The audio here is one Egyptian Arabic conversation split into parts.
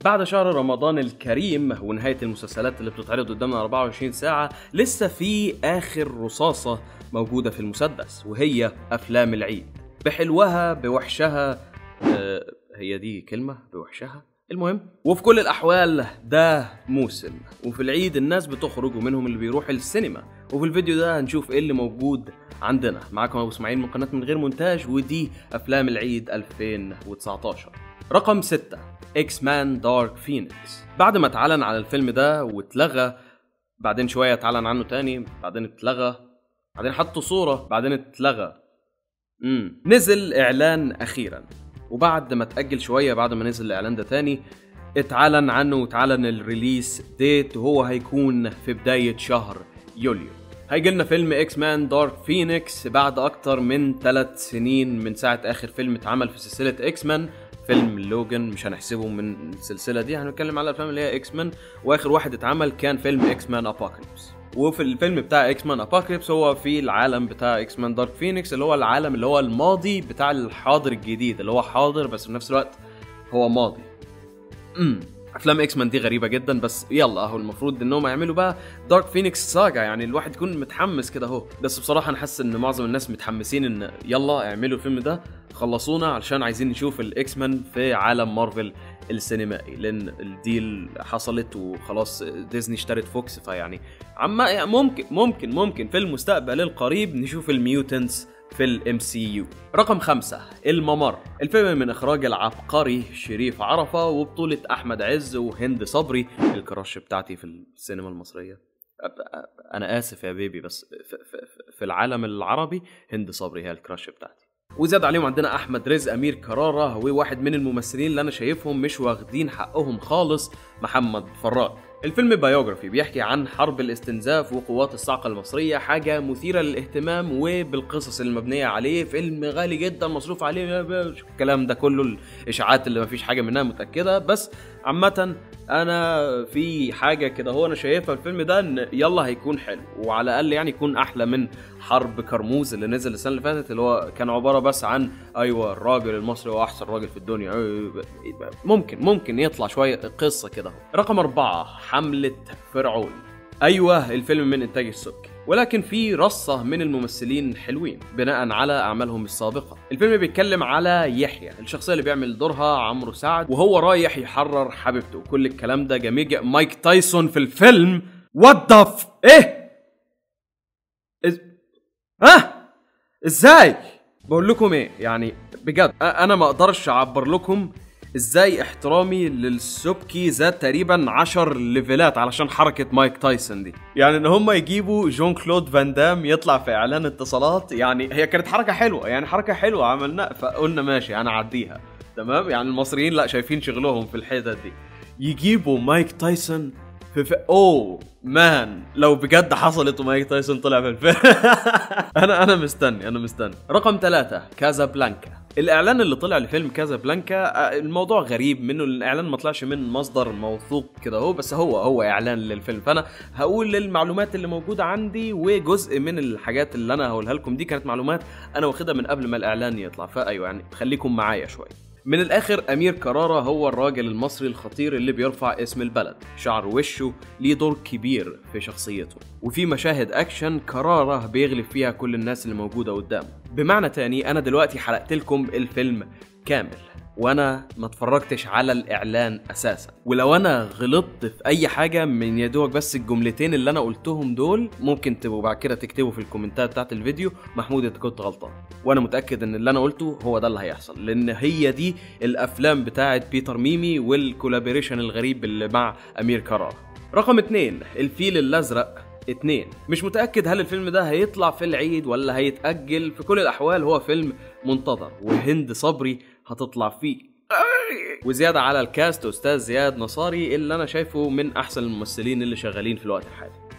بعد شهر رمضان الكريم ونهاية المسلسلات اللي بتتعرض قدامنا 24 ساعة لسه في آخر رصاصة موجودة في المسدس وهي أفلام العيد بحلوها بوحشها آه هي دي كلمة بوحشها المهم وفي كل الأحوال ده موسم وفي العيد الناس بتخرج ومنهم اللي بيروح السينما وفي الفيديو ده هنشوف ايه اللي موجود عندنا معاكم ابو اسماعيل من قناه من غير مونتاج ودي افلام العيد 2019 رقم 6 اكس مان دارك فينيكس بعد ما اتعلن على الفيلم ده واتلغى بعدين شويه اتعلن عنه تاني بعدين اتلغى بعدين حطوا صوره بعدين اتلغى امم نزل اعلان اخيرا وبعد ما اتاجل شويه بعد ما نزل الاعلان ده تاني اتعلن عنه واتعلن الريليس ديت وهو هيكون في بدايه شهر يوليو هيجي لنا فيلم اكس مان دارك فينيكس بعد اكتر من ثلاث سنين من ساعه اخر فيلم اتعمل في سلسله اكس مان فيلم لوجان مش هنحسبه من السلسله دي هنتكلم على الافلام اللي هي اكس مان واخر واحد اتعمل كان فيلم اكس مان ابوكاليبس وفي الفيلم بتاع اكس مان ابوكاليبس هو في العالم بتاع اكس مان دارك فينيكس اللي هو العالم اللي هو الماضي بتاع الحاضر الجديد اللي هو حاضر بس في نفس الوقت هو ماضي امم افلام اكس مان دي غريبه جدا بس يلا اهو المفروض انهم يعملوا بقى دارك فينيكس ساجا يعني الواحد يكون متحمس كده اهو بس بصراحه انا حاسس ان معظم الناس متحمسين ان يلا اعملوا الفيلم ده خلصونا علشان عايزين نشوف الاكس مان في عالم مارفل السينمائي لان الديل حصلت وخلاص ديزني اشترت فوكس فيعني عما يعني ممكن ممكن ممكن في المستقبل القريب نشوف الميوتنتس في الام سي يو رقم خمسة الممر الفيلم من اخراج العبقري شريف عرفة وبطولة احمد عز وهند صبري الكراش بتاعتي في السينما المصرية انا اسف يا بيبي بس في العالم العربي هند صبري هي الكراش بتاعتي وزاد عليهم عندنا احمد رزق امير كرارة وواحد من الممثلين اللي انا شايفهم مش واخدين حقهم خالص محمد فراج الفيلم بايوجرافي بيحكي عن حرب الاستنزاف وقوات الصاعقة المصرية حاجة مثيرة للاهتمام وبالقصص المبنية عليه فيلم غالي جدا مصروف عليه الكلام ده كله الإشاعات اللي مفيش حاجة منها متأكدة بس عامة أنا في حاجة كده هو أنا شايفها الفيلم ده إن يلا هيكون حلو وعلى الأقل يعني يكون أحلى من حرب كرموز اللي نزل السنة اللي فاتت اللي هو كان عبارة بس عن أيوة الراجل المصري هو أحسن راجل في الدنيا ممكن ممكن يطلع شوية قصة كده رقم أربعة حملة فرعون أيوة الفيلم من إنتاج السبكي ولكن في رصة من الممثلين حلوين بناء على أعمالهم السابقة الفيلم بيتكلم على يحيى الشخصية اللي بيعمل دورها عمرو سعد وهو رايح يحرر حبيبته وكل الكلام ده جميل مايك تايسون في الفيلم وات ذا ايه إز... ها ازاي بقول لكم ايه يعني بجد انا ما اقدرش اعبر لكم ازاي احترامي للسبكي زاد تقريبا 10 ليفلات علشان حركه مايك تايسون دي يعني ان هم يجيبوا جون كلود فان دام يطلع في اعلان اتصالات يعني هي كانت حركه حلوه يعني حركه حلوه عملنا فقلنا ماشي انا اعديها تمام يعني المصريين لا شايفين شغلهم في الحتت دي يجيبوا مايك تايسون في, في اوه مان لو بجد حصلت ومايك تايسون طلع في الفيلم انا انا مستني انا مستني رقم ثلاثة كازا بلانكا الاعلان اللي طلع لفيلم كازا بلانكا الموضوع غريب منه الاعلان ما طلعش من مصدر موثوق كده هو بس هو هو اعلان للفيلم فانا هقول المعلومات اللي موجوده عندي وجزء من الحاجات اللي انا هقولها لكم دي كانت معلومات انا واخدها من قبل ما الاعلان يطلع فايوه يعني خليكم معايا شويه من الاخر امير كرارة هو الراجل المصري الخطير اللي بيرفع اسم البلد شعر وشه ليه دور كبير في شخصيته وفي مشاهد اكشن كرارة بيغلب فيها كل الناس اللي موجودة قدامه بمعنى تاني انا دلوقتي حرقت لكم الفيلم كامل وانا ما اتفرجتش على الاعلان اساسا ولو انا غلطت في اي حاجه من يا دوبك بس الجملتين اللي انا قلتهم دول ممكن تبقوا بعد كده تكتبوا في الكومنتات بتاعت الفيديو محمود انت كنت غلطان وانا متاكد ان اللي انا قلته هو ده اللي هيحصل لان هي دي الافلام بتاعت بيتر ميمي والكولابوريشن الغريب اللي مع امير كرارة رقم اتنين الفيل الازرق اتنين مش متأكد هل الفيلم ده هيطلع في العيد ولا هيتأجل في كل الأحوال هو فيلم منتظر وهند صبري هتطلع فيه وزيادة على الكاست أستاذ زياد نصاري اللي أنا شايفه من أحسن الممثلين اللي شغالين في الوقت الحالي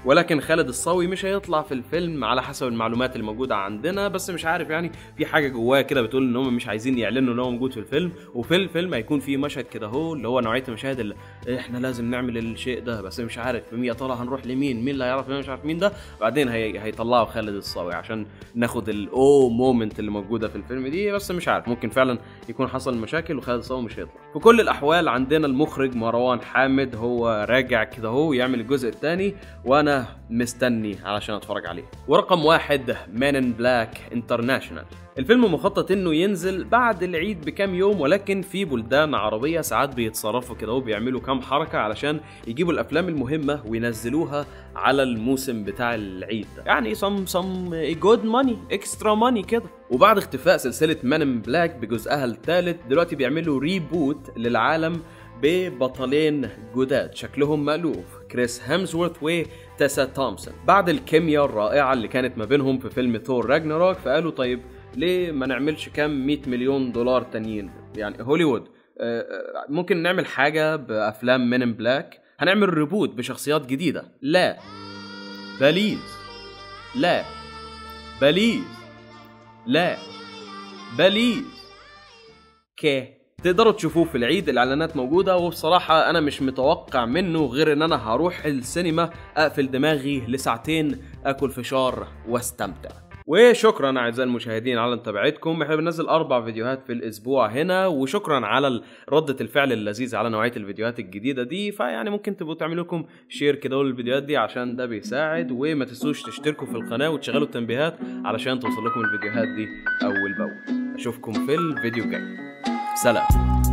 ولكن خالد الصاوي مش هيطلع في الفيلم على حسب المعلومات اللي موجوده عندنا بس مش عارف يعني في حاجه جواه كده بتقول ان هم مش عايزين يعلنوا ان هو موجود في الفيلم وفي الفيلم هيكون في مشهد كده اهو اللي هو نوعيه المشاهد اللي احنا لازم نعمل الشيء ده بس مش عارف مين يا ترى هنروح لمين مين اللي هيعرف مين مش عارف مين ده بعدين هي... هيطلعوا خالد الصاوي عشان ناخد الاو مومنت اللي موجوده في الفيلم دي بس مش عارف ممكن فعلا يكون حصل مشاكل وخالد الصاوي مش هيطلع في كل الاحوال عندنا المخرج مروان حامد هو راجع كده اهو يعمل الجزء الثاني وانا مستني علشان اتفرج عليه ورقم واحد مان ان بلاك انترناشونال الفيلم مخطط انه ينزل بعد العيد بكام يوم ولكن في بلدان عربيه ساعات بيتصرفوا كده وبيعملوا كام حركه علشان يجيبوا الافلام المهمه وينزلوها على الموسم بتاع العيد ده يعني سم سم جود ماني اكسترا ماني كده وبعد اختفاء سلسله مان ان بلاك بجزءها الثالث دلوقتي بيعملوا ريبوت للعالم ببطلين جداد شكلهم مألوف كريس هيمزورث وتيسا تومسون بعد الكيمياء الرائعة اللي كانت ما بينهم في فيلم ثور راجناروك فقالوا طيب ليه ما نعملش كام 100 مليون دولار تانيين يعني هوليوود ممكن نعمل حاجة بأفلام من بلاك هنعمل ريبوت بشخصيات جديدة لا بليز لا بليز لا بليز كي تقدروا تشوفوه في العيد الاعلانات موجوده وبصراحه انا مش متوقع منه غير ان انا هروح السينما اقفل دماغي لساعتين اكل فشار واستمتع وشكرا اعزائي المشاهدين على متابعتكم احنا بننزل اربع فيديوهات في الاسبوع هنا وشكرا على ردة الفعل اللذيذة على نوعية الفيديوهات الجديدة دي فيعني ممكن تبقوا تعملوا لكم شير كده للفيديوهات دي عشان ده بيساعد وما تنسوش تشتركوا في القناة وتشغلوا التنبيهات علشان توصل لكم الفيديوهات دي اول باول اشوفكم في الفيديو الجاي سلام